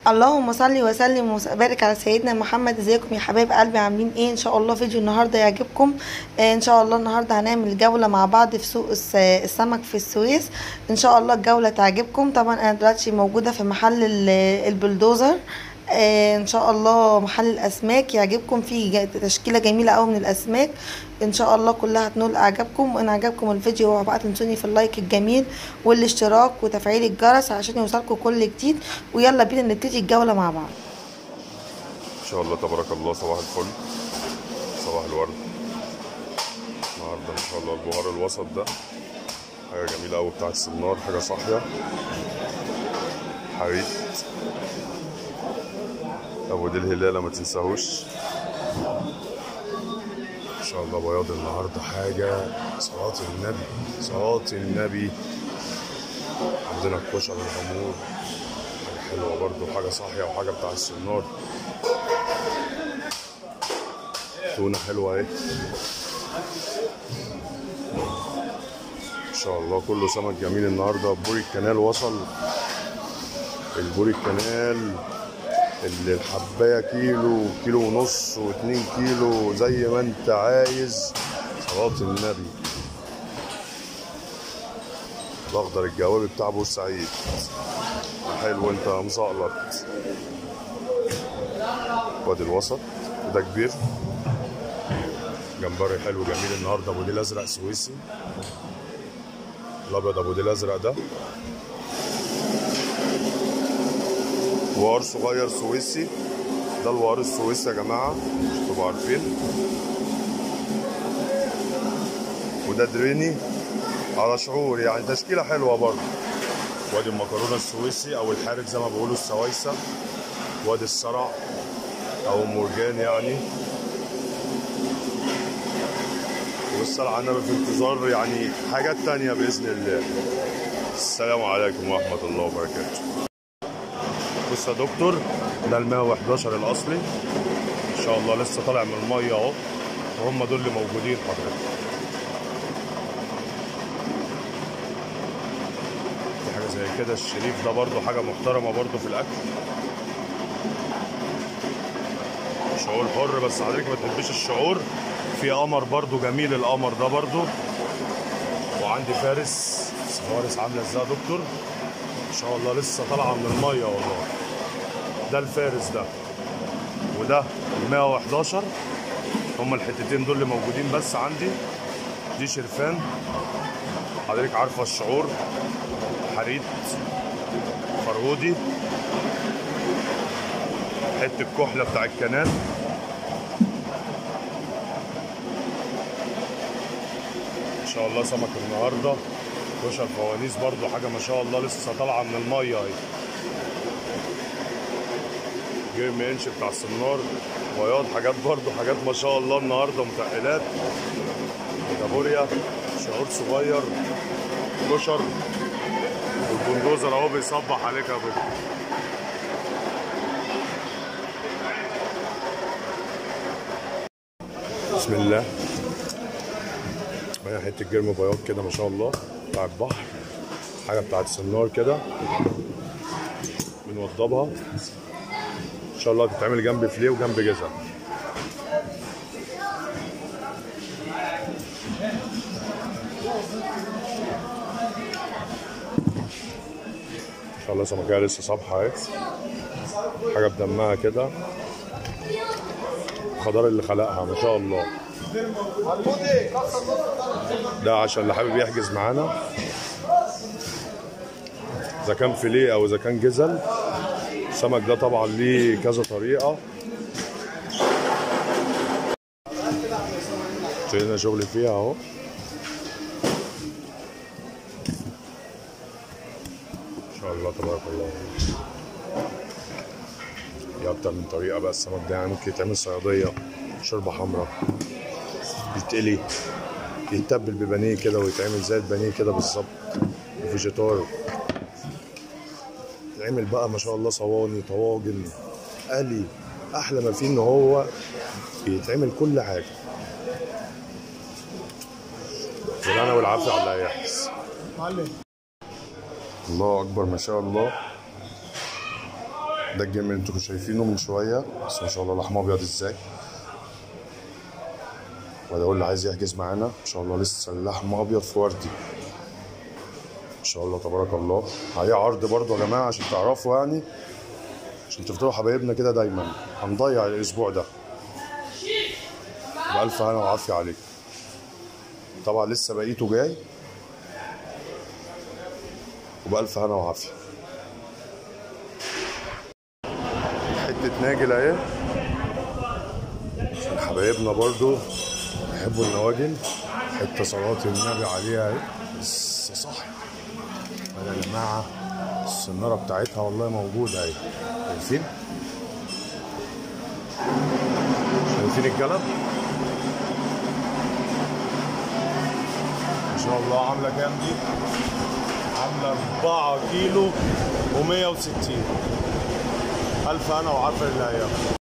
اللهم صل وسلم وبارك على سيدنا محمد ازيكم يا حبايب قلبي عاملين ايه ان شاء الله فيديو النهارده يعجبكم آه ان شاء الله النهارده هنعمل جوله مع بعض في سوق الس- السمك في السويس ان شاء الله الجوله تعجبكم طبعا انا دلوقتي موجوده في محل ال- البلدوزر آه ان شاء الله محل الاسماك يعجبكم فيه ج- تشكيله جميله قوي من الاسماك ان شاء الله كلها هتنول اعجابكم وان عجبكم الفيديو اوعوا بقى تنسوني في اللايك الجميل والاشتراك وتفعيل الجرس عشان يوصلكم كل جديد ويلا بينا نبتدي الجوله مع بعض ان شاء الله تبارك الله صباح الفل صباح الورد النهارده ان شاء الله البهار الوسط ده حاجه جميله قوي بتاعت السنار حاجه صاحيه حريق ابو دي الهلاله ما تنساهوش ان شاء الله بياض النهارده حاجه صلاه النبي صلاه النبي عندنا الكشري الغمور حاجه حلوه برضو حاجه صاحيه وحاجه بتاع السنار تونة حلوة اهي ان شاء الله كله سمك جميل النهارده بوري الكنال وصل البوري الكنال اللي الحباية كيلو كيلو ونص واتنين كيلو زي ما انت عايز صلاة النبي الاخضر الجوابي بتاع بورسعيد حلو انت مزقلط وادي الوسط ده كبير جمبري حلو جميل النهارده ابو ديل ازرق سويسي الابيض ابو ديل ازرق ده وار صغير سويسي ده الوار السويسي يا جماعه عشان تبقوا عارفين وده دريني على شعور يعني تشكيله حلوه برضه وادي المكرونه السويسي او الحارق زي ما بيقولوا السويسه وادي الصرع او مرجان يعني والصلاة على النبي في انتظار يعني حاجات تانية بإذن الله السلام عليكم ورحمة الله وبركاته بص يا دكتور ده ال 111 الأصلي إن شاء الله لسه طالع من المية أهو وهم دول اللي موجودين حضرتك في حاجة زي كده الشريف ده برضو حاجة محترمة برضو في الأكل شعور حر بس حضرتك ما تحبش الشعور في قمر برضو جميل القمر ده برضو وعندي فارس بس فارس عامله ازاي يا دكتور ان شاء الله لسه طالعه من الميه والله ده الفارس ده وده ال 111 هما الحتتين دول اللي موجودين بس عندي دي شرفان حضرتك عارفه الشعور حريت فرهودي حته كحله بتاع الكنال ان شاء الله سمك النهارده كشر فوانيس برضو حاجه ما شاء الله لسه طالعه من الميه اهي جيم انش بتاع السنار بياض حاجات برضو حاجات ما شاء الله النهارده متقلات كابوريا شعور صغير كشر والبندوزر اهو بيصبح عليك يا بكر بسم الله معايا حته جرم بياض كده ما شاء الله بتاع البحر حاجه بتاعت السنار كده بنوضبها ان شاء الله تتعمل جنب فيليه وجنب جزر ان شاء الله سمكيه لسه صبحه اهي حاجه بدمها كده الخضار اللي خلقها ما شاء الله ده عشان اللي حابب يحجز معانا اذا كان فيليه او اذا كان جزل السمك ده طبعا ليه كذا طريقه ابتدينا شغل فيها اهو ان شاء الله تبارك الله في اكتر من طريقه بقى السمك ده يعني ممكن يتعمل صياديه شوربه حمراء يتقلي يتبل ببانيه كده ويتعمل زي البانيه كده بالظبط وفيجيتار يتعمل بقى ما شاء الله صواني طواجن قلي احلى ما فيه ان هو بيتعمل كل حاجه بالهنا والعافيه على اللي هيحس الله اكبر ما شاء الله ده الجيم اللي انتوا شايفينه من شويه بس ما شاء الله لحمه ابيض ازاي وده هو اللي عايز يحجز معانا ان شاء الله لسه اللحمه ابيض في وردي ان شاء الله تبارك الله عليه عرض برضو يا جماعه عشان تعرفوا يعني عشان تفضلوا حبايبنا كده دايما هنضيع الاسبوع ده بألف هنا وعافية عليك طبعا لسه بقيته جاي وبألف هنا وعافية حتة ناجل اهي عشان حبايبنا برضو يحبوا النواجل حتة صلاة النبي عليها اهي لسه صاحي يا جماعة السنارة بتاعتها والله موجودة اهي شايفين؟ شايفين الجلب؟ ما شاء الله عاملة كام دي؟ عاملة 4 كيلو و160 ألف أنا وعافية الله يا